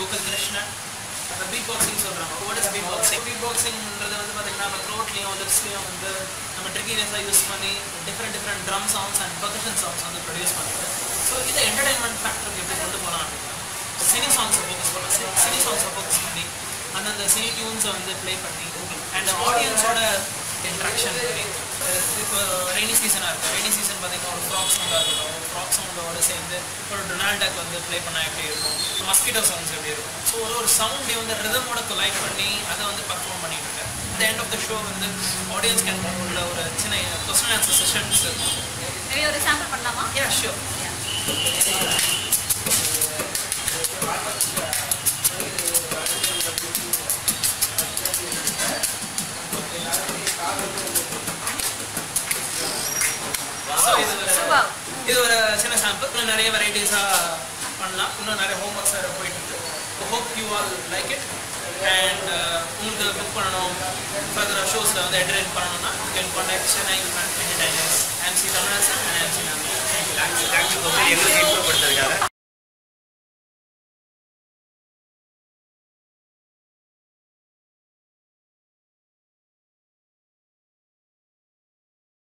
கோகுல் கிருஷ்ணன் அந்த beat boxing சொல்கிறாங்க what is beat boxing beat பாக்ஸிங்ன்றது வந்து பார்த்தீங்கன்னா நம்ம த்ரோட்லேயும் லிப்ஸ்லேயும் வந்து நம்ம ட்ரிக்கினஸாக யூஸ் பண்ணி different different drum sounds and percussion sounds வந்து ப்ரொடியூஸ் பண்ணுறது ஸோ இதை என்டர்டைன்மெண்ட் ஃபேக்டருக்கு எப்படி கொண்டு போகலாம் அப்படின்னா சினி சாங்ஸை ஃபோக்கஸ் பண்ணலாம் சினி சாங்ஸை ஃபோக்கஸ் பண்ணி அந்தந்த சினி டியூன்ஸை வந்து ப்ளே பண்ணி அண்ட் ஆடியன்ஸோட இன்ட்ராக்ஷன் பண்ணி இப்போ ரெய்னி சீசனாக இருக்குது ரெய்னி சீசன் பார்த்தீங்கன்னா ஒரு ஃப்ராக் சவுண்டாக இருக்கட்டும் ஃப்ராக் சவுண்டோட சேர்ந்து ஒரு டொனால்டாக் வந்து ப்ளே பண்ணால் எப்படி இருக்கும் மஸ்கிட்டோ சவுண்ட்ஸ் எப்படி இருக்கும் ஸோ ஒரு ஒரு சவுண்டே வந்து ரிதமோட கொலைட் பண்ணி அதை வந்து பர்ஃபார்ம் பண்ணிட்டு இருக்கேன் இந்த எண்ட் ஆஃப் த ஷோ வந்து ஆடியன்ஸ் கேன் உள்ள ஒரு சின்ன கொஸ்டின் ஆன்சர் செஷன்ஸ் இருக்கும் மேபி ஒரு சாம்பிள் பண்ணலாமா யா ஷியோர் ஸோ இது ஒரு சூப்பர் இது ஒரு சின்ன சாம்பிள் இன்னும் நிறைய வெரைட்டிஸாக பண்ணலாம் இன்னும் நிறைய ஹோம் ஒர்க்ஸ் வேறு போயிட்டு இருக்கு hope you all like it and உங்களுக்கு புக் பண்ணணும் ஃபர்தர் ஷோஸில் வந்து என்டர்டைன் பண்ணணும்னா you can contact Chennai entertainers MC Tamilarasan and MC ma'am thank you thank you எங்களுக்கு இன்ட்ரோ கொடுத்ததுக்காக